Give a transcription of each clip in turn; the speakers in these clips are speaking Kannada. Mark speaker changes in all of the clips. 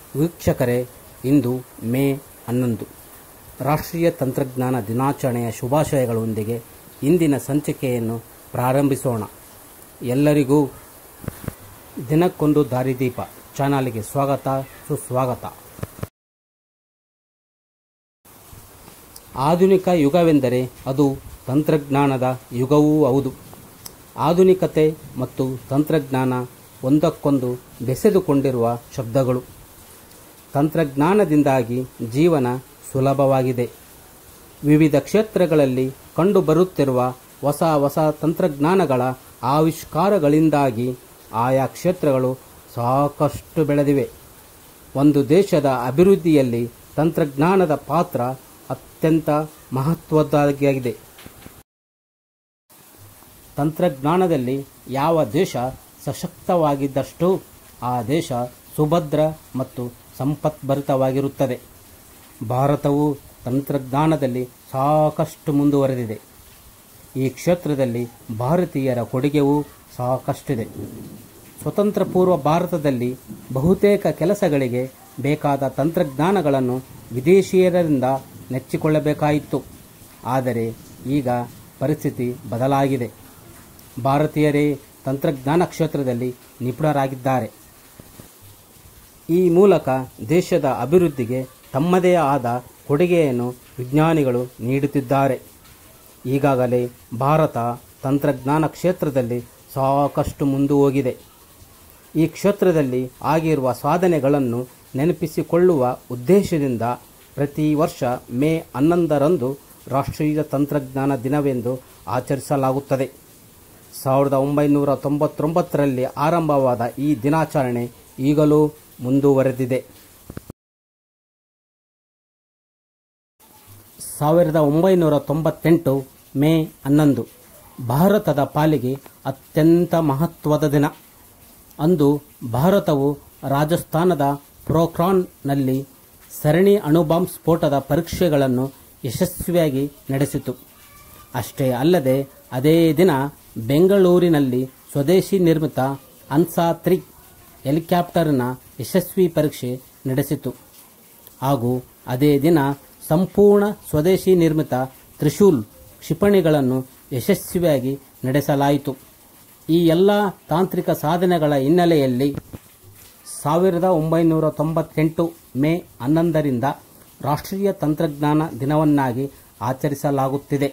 Speaker 1: ವೀಕ್ಷಕರೇ ಇಂದು ಮೇ ಹನ್ನೊಂದು ರಾಷ್ಟ್ರೀಯ ತಂತ್ರಜ್ಞಾನ ದಿನಾಚರಣೆಯ ಶುಭಾಶಯಗಳೊಂದಿಗೆ ಇಂದಿನ ಸಂಚಿಕೆಯನ್ನು ಪ್ರಾರಂಭಿಸೋಣ ಎಲ್ಲರಿಗೂ ದಿನಕ್ಕೊಂದು ದಾರಿದೀಪ ಚಾನಲ್ಗೆ ಸ್ವಾಗತ ಸುಸ್ವಾಗತ ಆಧುನಿಕ ಯುಗವೆಂದರೆ ಅದು ತಂತ್ರಜ್ಞಾನದ ಯುಗವೂ ಹೌದು ಆಧುನಿಕತೆ ಮತ್ತು ತಂತ್ರಜ್ಞಾನ ಒಂದಕ್ಕೊಂದು ಬೆಸೆದುಕೊಂಡಿರುವ ಶಬ್ದಗಳು ತಂತ್ರಜ್ಞಾನದಿಂದಾಗಿ ಜೀವನ ಸುಲಭವಾಗಿದೆ ವಿವಿಧ ಕ್ಷೇತ್ರಗಳಲ್ಲಿ ಕಂಡುಬರುತ್ತಿರುವ ಹೊಸ ಹೊಸ ತಂತ್ರಜ್ಞಾನಗಳ ಆವಿಷ್ಕಾರಗಳಿಂದಾಗಿ ಆಯಾ ಕ್ಷೇತ್ರಗಳು ಸಾಕಷ್ಟು ಬೆಳೆದಿವೆ ಒಂದು ದೇಶದ ಅಭಿವೃದ್ಧಿಯಲ್ಲಿ ತಂತ್ರಜ್ಞಾನದ ಪಾತ್ರ ಅತ್ಯಂತ ಮಹತ್ವದ್ದಾಗಿದೆ ತಂತ್ರಜ್ಞಾನದಲ್ಲಿ ಯಾವ ದೇಶ ಸಶಕ್ತವಾಗಿದ್ದಷ್ಟು ಆ ದೇಶ ಸುಭದ್ರ ಮತ್ತು ಸಂಪತ್ಭರಿತವಾಗಿರುತ್ತದೆ ಭಾರತವು ತಂತ್ರಜ್ಞಾನದಲ್ಲಿ ಸಾಕಷ್ಟು ಮುಂದುವರೆದಿದೆ ಈ ಕ್ಷೇತ್ರದಲ್ಲಿ ಭಾರತೀಯರ ಕೊಡುಗೆಯೂ ಸಾಕಷ್ಟಿದೆ ಸ್ವತಂತ್ರ ಪೂರ್ವ ಭಾರತದಲ್ಲಿ ಬಹುತೇಕ ಕೆಲಸಗಳಿಗೆ ಬೇಕಾದ ತಂತ್ರಜ್ಞಾನಗಳನ್ನು ವಿದೇಶಿಯರಿಂದ ನೆಚ್ಚಿಕೊಳ್ಳಬೇಕಾಯಿತು ಆದರೆ ಈಗ ಪರಿಸ್ಥಿತಿ ಬದಲಾಗಿದೆ ಭಾರತೀಯರೇ ತಂತ್ರಜ್ಞಾನ ಕ್ಷೇತ್ರದಲ್ಲಿ ನಿಪುಣರಾಗಿದ್ದಾರೆ ಈ ಮೂಲಕ ದೇಶದ ಅಭಿವೃದ್ಧಿಗೆ ತಮ್ಮದೇ ಆದ ಕೊಡುಗೆಯನ್ನು ವಿಜ್ಞಾನಿಗಳು ನೀಡುತ್ತಿದ್ದಾರೆ ಈಗಾಗಲೇ ಭಾರತ ತಂತ್ರಜ್ಞಾನ ಕ್ಷೇತ್ರದಲ್ಲಿ ಸಾಕಷ್ಟು ಮುಂದು ಹೋಗಿದೆ ಈ ಕ್ಷೇತ್ರದಲ್ಲಿ ಆಗಿರುವ ಸಾಧನೆಗಳನ್ನು ನೆನಪಿಸಿಕೊಳ್ಳುವ ಉದ್ದೇಶದಿಂದ ಪ್ರತಿ ವರ್ಷ ಮೇ ಹನ್ನೊಂದರಂದು ರಾಷ್ಟ್ರೀಯ ತಂತ್ರಜ್ಞಾನ ದಿನವೆಂದು ಆಚರಿಸಲಾಗುತ್ತದೆ ಸಾವಿರದ ಒಂಬೈನೂರ ತೊಂಬತ್ತೊಂಬತ್ತರಲ್ಲಿ ಆರಂಭವಾದ ಈ ದಿನಾಚರಣೆ ಈಗಲೂ ಮುಂದುವರೆದಿದೆ ಸಾವಿರದ ಒಂಬೈನೂರ ತೊಂಬತ್ತೆಂಟು ಮೇ ಹನ್ನೊಂದು ಭಾರತದ ಪಾಲಿಗೆ ಅತ್ಯಂತ ಮಹತ್ವದ ದಿನ ಅಂದು ಭಾರತವು ರಾಜಸ್ಥಾನದ ಪ್ರೋಕ್ರಾನ್ನಲ್ಲಿ ಸರಣಿ ಅಣುಬಾಂಬ್ ಸ್ಫೋಟದ ಪರೀಕ್ಷೆಗಳನ್ನು ಯಶಸ್ವಿಯಾಗಿ ನಡೆಸಿತು ಅಷ್ಟೇ ಅಲ್ಲದೆ ಅದೇ ದಿನ ಬೆಂಗಳೂರಿನಲ್ಲಿ ಸ್ವದೇಶಿ ನಿರ್ಮಿತ ಅನ್ಸಾ ತ್ರಿ ಹೆಲಿಕಾಪ್ಟರ್ನ ಯಶಸ್ವಿ ಪರೀಕ್ಷೆ ನಡೆಸಿತು ಹಾಗೂ ಅದೇ ದಿನ ಸಂಪೂರ್ಣ ಸ್ವದೇಶಿ ನಿರ್ಮಿತ ತ್ರಿಶೂಲ್ ಕ್ಷಿಪಣಿಗಳನ್ನು ಯಶಸ್ವಿಯಾಗಿ ನಡೆಸಲಾಯಿತು ಈ ಎಲ್ಲ ತಾಂತ್ರಿಕ ಸಾಧನೆಗಳ ಹಿನ್ನೆಲೆಯಲ್ಲಿ ಸಾವಿರದ ಒಂಬೈನೂರ ತೊಂಬತ್ತೆಂಟು ಮೇ ಹನ್ನೊಂದರಿಂದ ರಾಷ್ಟ್ರೀಯ ತಂತ್ರಜ್ಞಾನ ದಿನವನ್ನಾಗಿ ಆಚರಿಸಲಾಗುತ್ತಿದೆ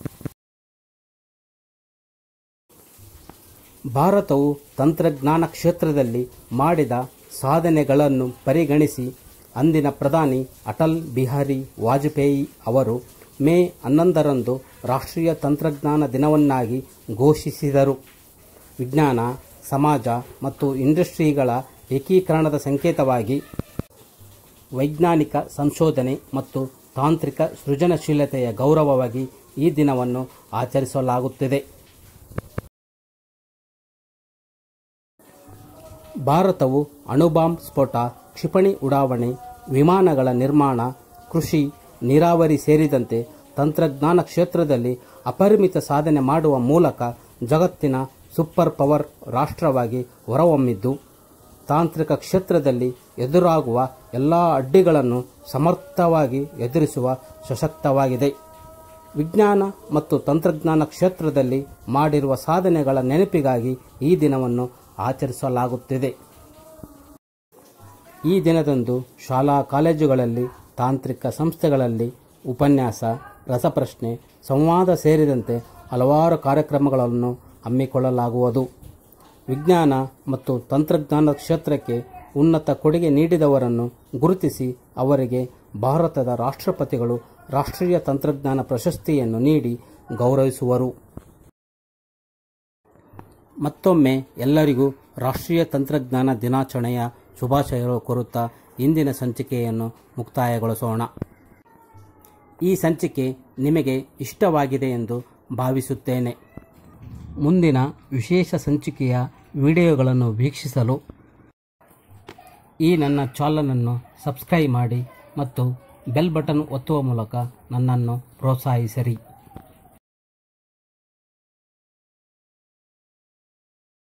Speaker 1: ಭಾರತವು ತಂತ್ರಜ್ಞಾನ ಕ್ಷೇತ್ರದಲ್ಲಿ ಮಾಡಿದ ಸಾಧನೆಗಳನ್ನು ಪರಿಗಣಿಸಿ ಅಂದಿನ ಪ್ರಧಾನಿ ಅಟಲ್ ಬಿಹಾರಿ ವಾಜಪೇಯಿ ಅವರು ಮೇ ಹನ್ನೊಂದರಂದು ರಾಷ್ಟ್ರೀಯ ತಂತ್ರಜ್ಞಾನ ದಿನವನ್ನಾಗಿ ಘೋಷಿಸಿದರು ವಿಜ್ಞಾನ ಸಮಾಜ ಮತ್ತು ಇಂಡಸ್ಟ್ರಿಗಳ ಏಕೀಕರಣದ ಸಂಕೇತವಾಗಿ ವೈಜ್ಞಾನಿಕ ಸಂಶೋಧನೆ ಮತ್ತು ತಾಂತ್ರಿಕ ಸೃಜನಶೀಲತೆಯ ಗೌರವವಾಗಿ ಈ ದಿನವನ್ನು ಆಚರಿಸಲಾಗುತ್ತಿದೆ ಭಾರತವು ಅಣುಬಾಂಬ್ ಸ್ಫೋಟ ಕ್ಷಿಪಣಿ ಉಡಾವಣೆ ವಿಮಾನಗಳ ನಿರ್ಮಾಣ ಕೃಷಿ ನೀರಾವರಿ ಸೇರಿದಂತೆ ತಂತ್ರಜ್ಞಾನ ಕ್ಷೇತ್ರದಲ್ಲಿ ಅಪರಿಮಿತ ಸಾಧನೆ ಮಾಡುವ ಮೂಲಕ ಜಗತ್ತಿನ ಸೂಪರ್ ಪವರ್ ರಾಷ್ಟ್ರವಾಗಿ ಹೊರಹೊಮ್ಮಿದ್ದು ತಾಂತ್ರಿಕ ಕ್ಷೇತ್ರದಲ್ಲಿ ಎದುರಾಗುವ ಎಲ್ಲ ಅಡ್ಡಿಗಳನ್ನು ಸಮರ್ಥವಾಗಿ ಎದುರಿಸುವ ಸಶಕ್ತವಾಗಿದೆ ವಿಜ್ಞಾನ ಮತ್ತು ತಂತ್ರಜ್ಞಾನ ಕ್ಷೇತ್ರದಲ್ಲಿ ಮಾಡಿರುವ ಸಾಧನೆಗಳ ನೆನಪಿಗಾಗಿ ಈ ದಿನವನ್ನು ಆಚರಿಸಲಾಗುತ್ತಿದೆ ಈ ದಿನದಂದು ಶಾಲಾ ಕಾಲೇಜುಗಳಲ್ಲಿ ತಾಂತ್ರಿಕ ಸಂಸ್ಥೆಗಳಲ್ಲಿ ಉಪನ್ಯಾಸ ರಸಪ್ರಶ್ನೆ ಸಂವಾದ ಸೇರಿದಂತೆ ಹಲವಾರು ಕಾರ್ಯಕ್ರಮಗಳನ್ನು ಹಮ್ಮಿಕೊಳ್ಳಲಾಗುವುದು ವಿಜ್ಞಾನ ಮತ್ತು ತಂತ್ರಜ್ಞಾನ ಕ್ಷೇತ್ರಕ್ಕೆ ಉನ್ನತ ಕೊಡುಗೆ ನೀಡಿದವರನ್ನು ಗುರುತಿಸಿ ಅವರಿಗೆ ಭಾರತದ ರಾಷ್ಟ್ರಪತಿಗಳು ರಾಷ್ಟ್ರೀಯ ತಂತ್ರಜ್ಞಾನ ಪ್ರಶಸ್ತಿಯನ್ನು ನೀಡಿ ಗೌರವಿಸುವರು ಮತ್ತೊಮ್ಮೆ ಎಲ್ಲರಿಗೂ ರಾಷ್ಟ್ರೀಯ ತಂತ್ರಜ್ಞಾನ ದಿನಾಚರಣೆಯ ಶುಭಾಶಯಗಳು ಕೋರುತ್ತಾ ಇಂದಿನ ಸಂಚಿಕೆಯನ್ನು ಮುಕ್ತಾಯಗೊಳಿಸೋಣ ಈ ಸಂಚಿಕೆ ನಿಮಗೆ ಇಷ್ಟವಾಗಿದೆ ಎಂದು ಭಾವಿಸುತ್ತೇನೆ ಮುಂದಿನ ವಿಶೇಷ ಸಂಚಿಕೆಯ ವಿಡಿಯೋಗಳನ್ನು ವೀಕ್ಷಿಸಲು ಈ ನನ್ನ ಚಾನಲನ್ನು ಸಬ್ಸ್ಕ್ರೈಬ್ ಮಾಡಿ ಮತ್ತು ಬೆಲ್ ಬಟನ್ ಒತ್ತುವ ಮೂಲಕ ನನ್ನನ್ನು ಪ್ರೋತ್ಸಾಹಿಸಿರಿ